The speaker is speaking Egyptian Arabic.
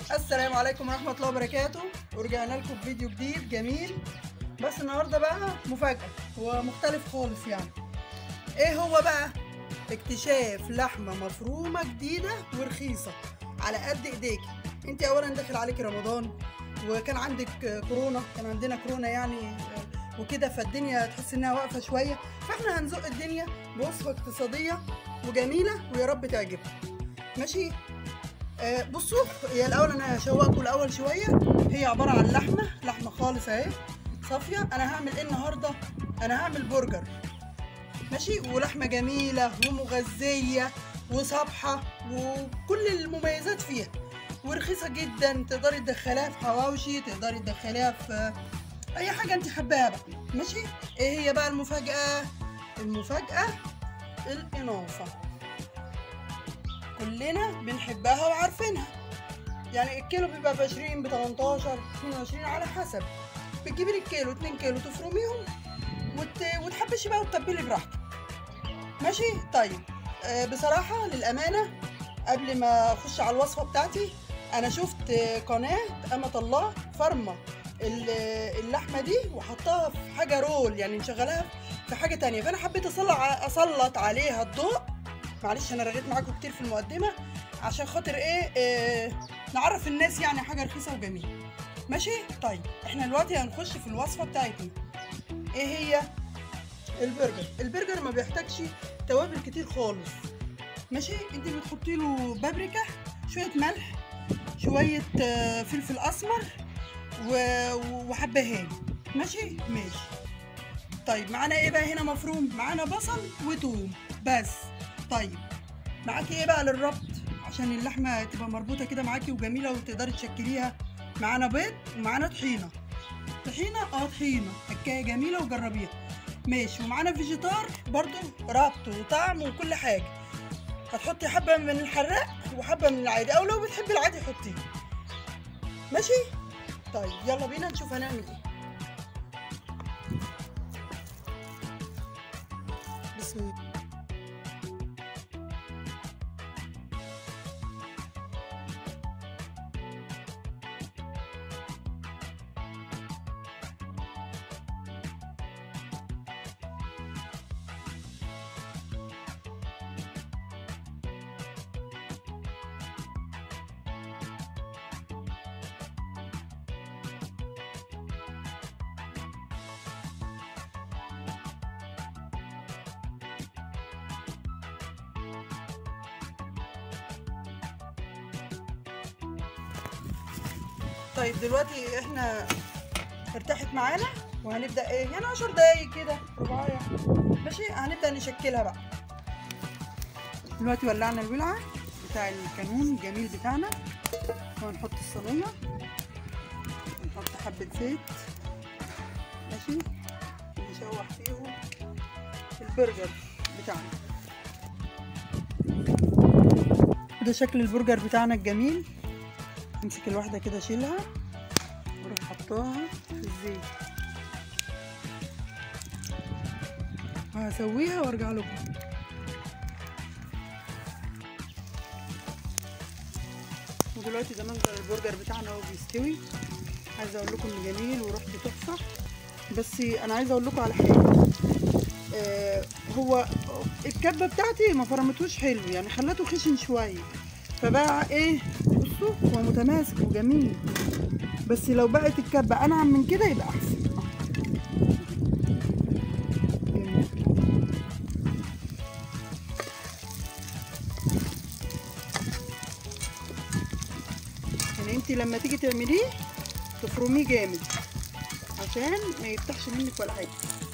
السلام عليكم ورحمة الله وبركاته ورجعنا لكم بفيديو جديد جميل بس النهاردة بقى مفاجأة هو مختلف خالص يعني ايه هو بقى اكتشاف لحمة مفرومة جديدة ورخيصة على قد ايديكي انت اولا داخل عليكي رمضان وكان عندك كورونا كان عندنا كورونا يعني وكده فالدنيا تحس انها واقفة شوية فاحنا هنزق الدنيا بوصفة اقتصادية وجميلة ويا رب تعجبكم ماشي آه، بصوا هي الاول انا هشوقكم الاول شويه هي عباره عن لحمه لحمه خالص اهي صافيه انا هعمل ايه النهارده انا هعمل برجر ماشي ولحمه جميله ومغذيه وصبحه وكل المميزات فيها ورخيصه جدا تقدري تدخليها في حواوشي تقدري تدخليها في اي حاجه انت حباها بقى ماشي ايه هي بقى المفاجاه المفاجاه الاناثه كلنا بنحبها وعارفينها يعني الكيلو بيبقى ب 20 ب 18 22 على حسب بتجيبي الكيلو 2 كيلو تفرميهم وت... وتحبشي بقى وتتبلي براحتك ماشي طيب آه بصراحة للأمانة قبل ما أخش على الوصفة بتاعتي أنا شفت قناة أمة الله فرمة اللحمة دي وحطها في حاجة رول يعني مشغلاها في حاجة تانية فأنا حبيت أسلط أسلط عليها الضوء معلش انا رغيت معاكم كتير في المقدمه عشان خاطر ايه, إيه نعرف الناس يعني حاجه رخيصه وجميله ماشي طيب احنا دلوقتي هنخش في الوصفه بتاعتنا ايه هي البرجر البرجر ما بيحتاجش توابل كتير خالص ماشي انت بتحطي له بابريكا شويه ملح شويه فلفل اسمر وحبهان ماشي ماشي طيب معانا ايه بقى هنا مفروم معانا بصل وتوم بس طيب معاكي ايه بقى للربط عشان اللحمه تبقى مربوطه كده معاكي وجميله وتقدري تشكليها معانا بيض ومعانا طحينه طحينه اه طحينه حكايه جميله وجربيها ماشي ومعانا فيجيتار برضو ربط وطعم وكل حاجه هتحطي حبه من الحراق وحبه من العادي او لو بتحبي العادي حطيه ماشي طيب يلا بينا نشوف هنعمل ايه بسم الله طيب دلوقتي احنا ارتاحت معانا وهنبدا ايه يعني 10 دقايق كده رباعيه ماشي هنبدا نشكلها بقى دلوقتي ولعنا الولعه بتاع الكانون الجميل بتاعنا وهنحط الصينيه ونحط حبه زيت ماشي نشوح فيهم البرجر بتاعنا ده شكل البرجر بتاعنا الجميل امسك الواحده كده اشيلها واروح حطاها في الزيت وهسويها وارجع لكم ودلوقتي ده منظر البرجر بتاعنا وهو بيستوي عايزه اقول لكم انه جميل وريحته تحفه بس انا عايزه اقول لكم على حاجه آه هو الكبه بتاعتي ما فرمتوش حلو يعني خلته خشن شويه فبقى ايه بصوا هو متماسك وجميل بس لو بقت الكبه انعم من كده يبقى احسن يعني انت لما تيجي تعمليه تفرميه جامد عشان ما يفتحش منك ولا حاجه